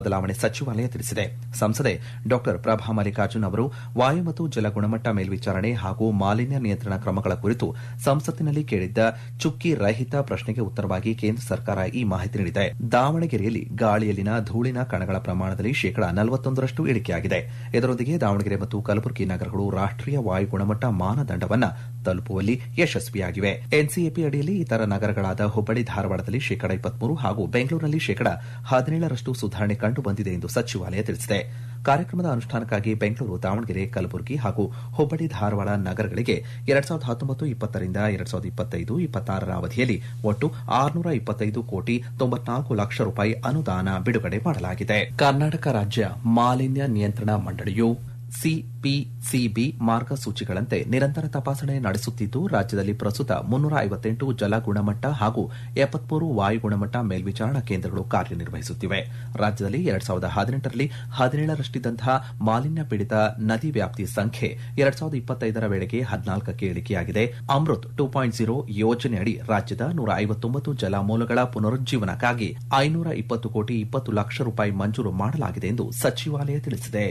ಬದಲಾವಣೆ ಸಚಿವಾಲಯ ತಿಳಿಸಿದೆ ಸಂಸದೆ ಡಾ ಪ್ರಭಾ ಮಲ್ಲಿಕಾರ್ಜುನ್ ಅವರು ವಾಯು ಮತ್ತು ಜಲ ಗುಣಮಟ್ಟ ಮೇಲ್ವಿಚಾರಣೆ ಹಾಗೂ ಮಾಲಿನ್ಯ ನಿಯಂತ್ರಣ ಕ್ರಮಗಳ ಕುರಿತು ಸಂಸತ್ತಿನಲ್ಲಿ ಕೇಳಿದ್ದ ಚುಕ್ಕಿ ರಹಿತ ಪ್ರಶ್ನೆಗೆ ಉತ್ತರವಾಗಿ ಕೇಂದ್ರ ಸರ್ಕಾರ ಈ ಮಾಹಿತಿ ನೀಡಿದೆ ದಾವಣಗೆರೆಯಲ್ಲಿ ಗಾಳಿಯಲ್ಲಿನ ಧೂಳಿನ ಕಣಗಳ ಪ್ರಮಾಣದಲ್ಲಿ ಶೇಕಡಾ ನಲವತ್ತೊಂದರಷ್ಟು ಇಳಿಕೆಯಾಗಿದೆ ಇದರೊಂದಿಗೆ ದಾವಣಗೆರೆ ಮತ್ತು ಕಲಬುರಗಿ ನಗರಗಳು ರಾಷ್ಟೀಯ ವಾಯು ಗುಣಮಟ್ಟ ಮಾನದಂಡವನ್ನ ತಲುಪುವಲ್ಲಿ ಯಶಸ್ವಿಯಾಗಿವೆ ಎನ್ಸಿಎಪಿ ಅಡಿಯಲ್ಲಿ ಇತರ ನಗರಗಳಾದ ಹುಬ್ಬಳ್ಳಿ ಧಾರವಾಡದಲ್ಲಿ ಶೇಕಡಾ ಇಪ್ಪತ್ಮೂರು ಹಾಗೂ ಬೆಂಗಳೂರಿನಲ್ಲಿ ಶೇಕಡಾ ಹದಿನೇಳರಷ್ಟು ಸುಧಾರಣೆ ಕಂಡು ಬಂದಿದೆ ಎಂದು ಸಚಿವಾಲಯ ತಿಳಿಸಿದೆ ಕಾರ್ಯಕ್ರಮದ ಅನುಷ್ಠಾನಕ್ಕಾಗಿ ಬೆಂಗಳೂರು ದಾವಣಗೆರೆ ಕಲಬುರಗಿ ಹಾಗೂ ಹುಬ್ಬಳ್ಳಿ ಧಾರವಾಡ ನಗರಗಳಿಗೆ ಎರಡ್ ಸಾವಿರದ ಹತ್ತೊಂಬತ್ತು ಇಪ್ಪತ್ತರಿಂದ ಎರಡ್ ಸಾವಿರದ ಇಪ್ಪತ್ತೈದು ಇಪ್ಪತ್ತಾರರ ಅವಧಿಯಲ್ಲಿ ಒಟ್ಟು ಆರುನೂರ ಇಪ್ಪತ್ತೈದು ಕೋಟಿ ತೊಂಬತ್ನಾಲ್ಕು ಲಕ್ಷ ರೂಪಾಯಿ ಅನುದಾನ ಬಿಡುಗಡೆ ಮಾಡಲಾಗಿದೆ ಕರ್ನಾಟಕ ರಾಜ್ಯ ಮಾಲಿನ್ಯ ನಿಯಂತ್ರಣ ಮಂಡಳಿಯು ಸಿಪಿಸಿಬಿ ಮಾರ್ಗಸೂಚಿಗಳಂತೆ ನಿರಂತರ ತಪಾಸಣೆ ನಡೆಸುತ್ತಿದ್ದು ರಾಜ್ಯದಲ್ಲಿ ಪ್ರಸ್ತುತ ಮುನ್ನೂರ ಐವತ್ತೆಂಟು ಜಲ ಗುಣಮಟ್ಟ ಹಾಗೂ ಎಪ್ಪತ್ಮೂರು ವಾಯು ಗುಣಮಟ್ಟ ಮೇಲ್ವಿಚಾರಣಾ ಕೇಂದ್ರಗಳು ಕಾರ್ಯನಿರ್ವಹಿಸುತ್ತಿವೆ ರಾಜ್ಯದಲ್ಲಿ ಎರಡ್ ಸಾವಿರದ ಹದಿನೆಂಟರಲ್ಲಿ ಹದಿನೇಳರಷ್ಟಿದ್ದಂತಹ ಮಾಲಿನ್ಯ ಪೀಡಿತ ನದಿ ವ್ಯಾಪ್ತಿ ಸಂಖ್ಯೆ ಎರಡ್ ಸಾವಿರದ ಇಪ್ಪತ್ತೈದರ ವೇಳೆಗೆ ಹದಿನಾಲ್ಕಕ್ಕೆ ಇಳಿಕೆಯಾಗಿದೆ ಅಮೃತ್ ಟೂ ಪಾಯಿಂಟ್ ಜೀರೋ ಯೋಜನೆಯಡಿ ರಾಜ್ಯದ ನೂರ ಐವತ್ತೊಂಬತ್ತು ಜಲಮೂಲಗಳ ಪುನರುಜ್ಜೀವನಕ್ಕಾಗಿ ಐನೂರ ಇಪ್ಪತ್ತು ಕೋಟಿ ಇಪ್ಪತ್ತು ಲಕ್ಷ ರೂಪಾಯಿ ಮಂಜೂರು ಮಾಡಲಾಗಿದೆ ಎಂದು ಸಚಿವಾಲಯ ತಿಳಿಸಿದೆ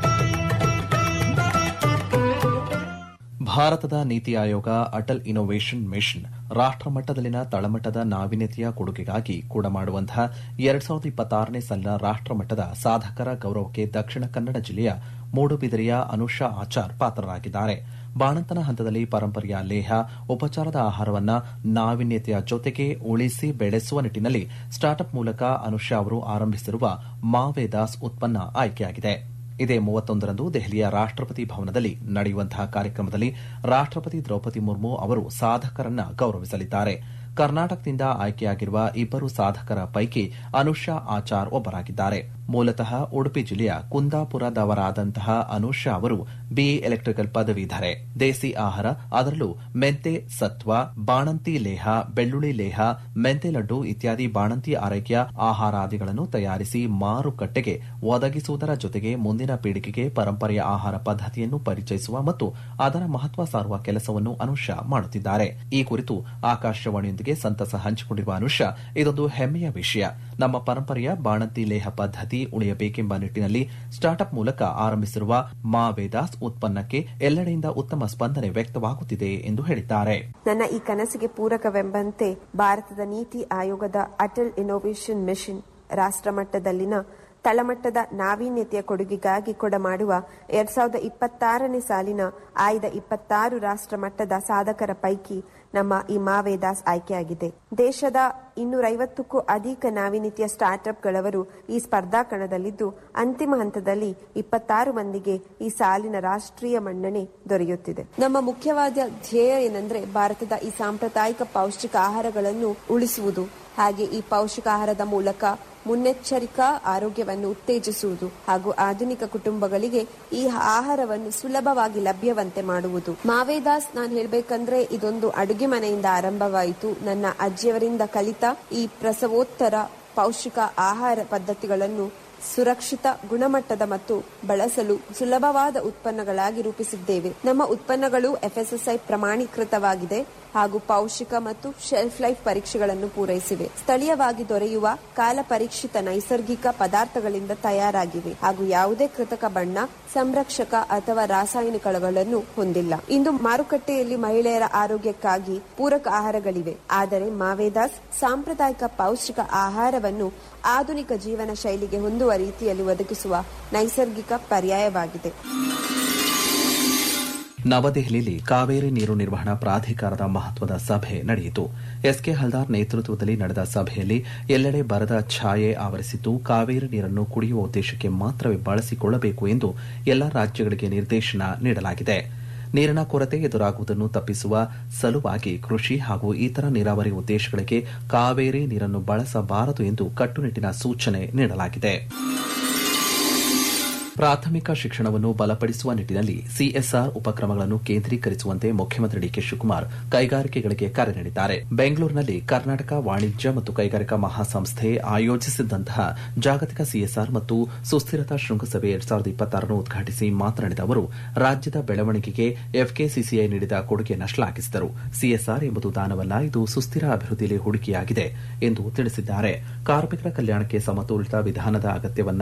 ಭಾರತದ ನೀತಿ ಆಯೋಗ ಅಟಲ್ ಇನ್ನೋವೇಷನ್ ಮಿಷನ್ ರಾಷ್ಟಮಟ್ಟದಲ್ಲಿನ ತಳಮಟ್ಟದ ನಾವೀನ್ಯತೆಯ ಕೊಡುಗೆಗಾಗಿ ಕೂಡ ಮಾಡುವಂತಹ ಎರಡ್ ಸಾವಿರದ ಇಪ್ಪತ್ತಾರನೇ ಸಾಲಿನ ರಾಷ್ಟಮಟ್ಟದ ಸಾಧಕರ ಗೌರವಕ್ಕೆ ದಕ್ಷಿಣ ಕನ್ನಡ ಜಿಲ್ಲೆಯ ಮೂಡುಬಿದಿರೆಯ ಅನುಷಾ ಆಚಾರ್ ಪಾತ್ರರಾಗಿದ್ದಾರೆ ಬಾಣಂತನ ಹಂತದಲ್ಲಿ ಪರಂಪರೆಯ ಲೇಹ ಉಪಚಾರದ ಆಹಾರವನ್ನ ನಾವೀನ್ಯತೆಯ ಜೊತೆಗೆ ಉಳಿಸಿ ಬೆಳೆಸುವ ನಿಟ್ಟಿನಲ್ಲಿ ಸ್ಟಾರ್ಟ್ಅಪ್ ಮೂಲಕ ಅನುಷಾ ಅವರು ಆರಂಭಿಸಿರುವ ಮಾವೇದಾಸ್ ಉತ್ಪನ್ನ ಆಯ್ಕೆಯಾಗಿದೆ ಇದೇ ಮೂವತ್ತೊಂದರಂದು ದೆಹಲಿಯ ರಾಷ್ಟಪತಿ ಭವನದಲ್ಲಿ ನಡೆಯುವಂತಹ ಕಾರ್ಯಕ್ರಮದಲ್ಲಿ ರಾಷ್ಟಪತಿ ದ್ರೌಪದಿ ಮುರ್ಮು ಅವರು ಸಾಧಕರನ್ನ ಗೌರವಿಸಲಿದ್ದಾರೆ ಕರ್ನಾಟಕದಿಂದ ಆಯ್ಕೆಯಾಗಿರುವ ಇಬ್ಬರು ಸಾಧಕರ ಪೈಕಿ ಅನುಷಾ ಆಚಾರ್ ಒಬ್ಬರಾಗಿದ್ದಾರೆ ಮೂಲತಃ ಉಡುಪಿ ಜಿಲ್ಲೆಯ ಕುಂದಾಪುರದವರಾದಂತಹ ಅನುಷಾ ಅವರು ಬಿಇ ಎಲೆಕ್ಟ್ರಿಕಲ್ ಪದವೀಧರೆ ದೇಸಿ ಆಹಾರ ಅದರಲ್ಲೂ ಮೆಂತೆ ಸತ್ವ ಬಾಣಂತಿ ಲೇಹ ಬೆಳ್ಳುಳ್ಳಿ ಲೇಹ ಮೆಂತೆ ಲಡ್ಡು ಇತ್ಯಾದಿ ಬಾಣಂತಿ ಆರೈಕೆಯ ಆಹಾರಾದಿಗಳನ್ನು ತಯಾರಿಸಿ ಮಾರುಕಟ್ಟೆಗೆ ಒದಗಿಸುವುದರ ಜೊತೆಗೆ ಮುಂದಿನ ಪೀಳಿಗೆಗೆ ಪರಂಪರೆಯ ಆಹಾರ ಪದ್ಧತಿಯನ್ನು ಪರಿಚಯಿಸುವ ಮತ್ತು ಅದರ ಮಹತ್ವ ಸಾರುವ ಕೆಲಸವನ್ನು ಅನುಷಾ ಮಾಡುತ್ತಿದ್ದಾರೆ ಈ ಕುರಿತು ಆಕಾಶವಾಣಿಯೊಂದಿಗೆ ಸಂತಸ ಹಂಚಿಕೊಂಡಿರುವ ಅನುಷಾ ಇದೊಂದು ಹೆಮ್ಮೆಯ ವಿಷಯ ನಮ್ಮ ಪರಂಪರೆಯ ಬಾಣಂತಿ ಲೇಹ ಪದ್ಧತಿ ಉಳಿಯಬೇಕೆಂಬ ನಿಟ್ಟಿನಲ್ಲಿ ಸ್ಟಾರ್ಟ್ಅಪ್ ಮೂಲಕ ಆರಂಭಿಸಿರುವ ಮಾ ವೇದಾಸ್ ಉತ್ಪನ್ನಕ್ಕೆ ಎಲ್ಲೆಡೆಯಿಂದ ಉತ್ತಮ ಸ್ಪಂದನೆ ವ್ಯಕ್ತವಾಗುತ್ತಿದೆ ಎಂದು ಹೇಳಿದ್ದಾರೆ ನನ್ನ ಈ ಕನಸಿಗೆ ಪೂರಕವೆಂಬಂತೆ ಭಾರತದ ನೀತಿ ಆಯೋಗದ ಅಟಲ್ ಇನ್ನೋವೇಷನ್ ಮಿಷನ್ ರಾಷ್ಟ್ರಮಟ್ಟದಲ್ಲಿನ ತಳಮಟ್ಟದ ನಾವೀನ್ಯತೆಯ ಕೊಡುಗೆಗಾಗಿ ಕೊಡಮಾಡುವ ಎರಡ್ ಸಾವಿರದ ಇಪ್ಪತ್ತಾರನೇ ಸಾಲಿನ ಆಯ್ದ ಇಪ್ಪತ್ತಾರು ರಾಷ್ಟ್ರ ಮಟ್ಟದ ಸಾಧಕರ ಪೈಕಿ ನಮ್ಮ ಈ ಮಾವೇದಾಸ್ ಆಯ್ಕೆಯಾಗಿದೆ ದೇಶದ ಇನ್ನೂರೈವತ್ತಕ್ಕೂ ಅಧಿಕ ನಾವೀನ್ಯತೆಯ ಸ್ಟಾರ್ಟ್ಅಪ್ಗಳವರು ಈ ಸ್ಪರ್ಧಾ ಕಣದಲ್ಲಿದ್ದು ಅಂತಿಮ ಹಂತದಲ್ಲಿ ಇಪ್ಪತ್ತಾರು ಮಂದಿಗೆ ಈ ಸಾಲಿನ ರಾಷ್ಟ್ರೀಯ ಮನ್ನಣೆ ದೊರೆಯುತ್ತಿದೆ ನಮ್ಮ ಮುಖ್ಯವಾದ ಧ್ಯೇಯ ಏನಂದ್ರೆ ಭಾರತದ ಈ ಸಾಂಪ್ರದಾಯಿಕ ಪೌಷ್ಟಿಕ ಆಹಾರಗಳನ್ನು ಉಳಿಸುವುದು ಹಾಗೆ ಈ ಪೌಷ್ಟಿಕ ಆಹಾರದ ಮೂಲಕ ಮುನ್ನೆಚ್ಚರಿಕಾ ಆರೋಗ್ಯವನ್ನು ಉತ್ತೇಜಿಸುವುದು ಹಾಗೂ ಆಧುನಿಕ ಕುಟುಂಬಗಳಿಗೆ ಈ ಆಹಾರವನ್ನು ಸುಲಭವಾಗಿ ಲಭ್ಯವಂತೆ ಮಾಡುವುದು ಮಾವೇದಾಸ್ ನಾನು ಹೇಳ್ಬೇಕಂದ್ರೆ ಇದೊಂದು ಅಡುಗೆ ಮನೆಯಿಂದ ಆರಂಭವಾಯಿತು ನನ್ನ ಅಜ್ಜಿಯವರಿಂದ ಕಲಿತ ಈ ಪ್ರಸವೋತ್ತರ ಪೌಷ್ಟಿಕ ಆಹಾರ ಪದ್ಧತಿಗಳನ್ನು ಸುರಕ್ಷಿತ ಗುಣಮಟ್ಟದ ಮತ್ತು ಬಳಸಲು ಸುಲಭವಾದ ಉತ್ಪನ್ನಗಳಾಗಿ ರೂಪಿಸಿದ್ದೇವೆ ನಮ್ಮ ಉತ್ಪನ್ನಗಳು ಎಫ್ಎಸ್ಎಸ್ಐ ಪ್ರಮಾಣೀಕೃತವಾಗಿದೆ ಹಾಗೂ ಪೌಷ್ಟಿಕ ಮತ್ತು ಶೆಲ್ಫ್ ಲೈಫ್ ಪರೀಕ್ಷೆಗಳನ್ನು ಪೂರೈಸಿವೆ ಸ್ಥಳೀಯವಾಗಿ ದೊರೆಯುವ ಕಾಲ ಪರೀಕ್ಷಿತ ನೈಸರ್ಗಿಕ ಪದಾರ್ಥಗಳಿಂದ ತಯಾರಾಗಿವೆ ಹಾಗೂ ಯಾವುದೇ ಕೃತಕ ಬಣ್ಣ ಸಂರಕ್ಷಕ ಅಥವಾ ರಾಸಾಯನಿಕಗಳನ್ನು ಹೊಂದಿಲ್ಲ ಇಂದು ಮಾರುಕಟ್ಟೆಯಲ್ಲಿ ಮಹಿಳೆಯರ ಆರೋಗ್ಯಕ್ಕಾಗಿ ಪೂರಕ ಆಹಾರಗಳಿವೆ ಆದರೆ ಮಾವೇದಾಸ್ ಸಾಂಪ್ರದಾಯಿಕ ಪೌಷ್ಟಿಕ ಆಹಾರವನ್ನು ಆಧುನಿಕ ಜೀವನ ಶೈಲಿಗೆ ಹೊಂದುವ ರೀತಿಯಲ್ಲಿ ಒದಗಿಸುವ ನೈಸರ್ಗಿಕ ಪರ್ಯಾಯವಾಗಿದೆ ನವದೆಹಲಿಯಲ್ಲಿ ಕಾವೇರಿ ನೀರು ನಿರ್ವಹಣಾ ಪ್ರಾಧಿಕಾರದ ಮಹತ್ವದ ಸಭೆ ನಡೆಯಿತು ಎಸ್ಕೆ ಹಲ್ದಾರ್ ನೇತೃತ್ವದಲ್ಲಿ ನಡೆದ ಸಭೆಯಲ್ಲಿ ಎಲ್ಲೆಡೆ ಬರದ ಛಾಯೆ ಆವರಿಸಿದ್ದು ಕಾವೇರಿ ನೀರನ್ನು ಕುಡಿಯುವ ಉದ್ದೇಶಕ್ಕೆ ಮಾತ್ರವೇ ಬಳಸಿಕೊಳ್ಳಬೇಕು ಎಂದು ಎಲ್ಲಾ ರಾಜ್ಯಗಳಿಗೆ ನಿರ್ದೇಶನ ನೀಡಲಾಗಿದೆ ನೀರಿನ ಕೊರತೆ ಎದುರಾಗುವುದನ್ನು ತಪ್ಪಿಸುವ ಸಲುವಾಗಿ ಕೃಷಿ ಹಾಗೂ ಇತರ ನೀರಾವರಿ ಉದ್ದೇಶಗಳಿಗೆ ಕಾವೇರಿ ನೀರನ್ನು ಬಳಸಬಾರದು ಎಂದು ಕಟ್ಟುನಿಟ್ಟಿನ ಸೂಚನೆ ನೀಡಲಾಗಿದೆ ಪ್ರಾಥಮಿಕ ಶಿಕ್ಷಣವನ್ನು ಬಲಪಡಿಸುವ ನಿಟ್ಟಿನಲ್ಲಿ ಸಿಎಸ್ಆರ್ ಉಪಕ್ರಮಗಳನ್ನು ಕೇಂದ್ರೀಕರಿಸುವಂತೆ ಮುಖ್ಯಮಂತ್ರಿ ಡಿಕೆ ಶಿವಕುಮಾರ್ ಕೈಗಾರಿಕೆಗಳಿಗೆ ಕರೆ ನೀಡಿದ್ದಾರೆ ಬೆಂಗಳೂರಿನಲ್ಲಿ ಕರ್ನಾಟಕ ವಾಣಿಜ್ಯ ಮತ್ತು ಕೈಗಾರಿಕಾ ಮಹಾಸಂಸ್ಥೆ ಆಯೋಜಿಸಿದ್ದಂತಹ ಜಾಗತಿಕ ಸಿಎಸ್ಆರ್ ಮತ್ತು ಸುಸ್ಥಿರತಾ ಶೃಂಗಸಭೆ ಎರಡ್ ಸಾವಿರದ ಇಪ್ಪತ್ತಾರನ್ನು ಉದ್ಘಾಟಿಸಿ ಮಾತನಾಡಿದ ಅವರು ರಾಜ್ಯದ ಬೆಳವಣಿಗೆಗೆ ಎಫ್ಕೆಸಿಸಿಐ ನೀಡಿದ ಕೊಡುಗೆಯನ್ನು ಶ್ಲಾಘಿಸಿದರು ಸಿಎಸ್ಆರ್ ಎಂಬುದು ದಾನವಲ್ಲ ಇದು ಸುಸ್ಥಿರ ಅಭಿವೃದ್ಧಿಯಲ್ಲಿ ಹೂಡಿಕೆಯಾಗಿದೆ ಎಂದು ತಿಳಿಸಿದ್ದಾರೆ ಕಾರ್ಮಿಕರ ಕಲ್ಯಾಣಕ್ಕೆ ಸಮತೋಲಿತ ವಿಧಾನದ ಅಗತ್ಯವನ್ನ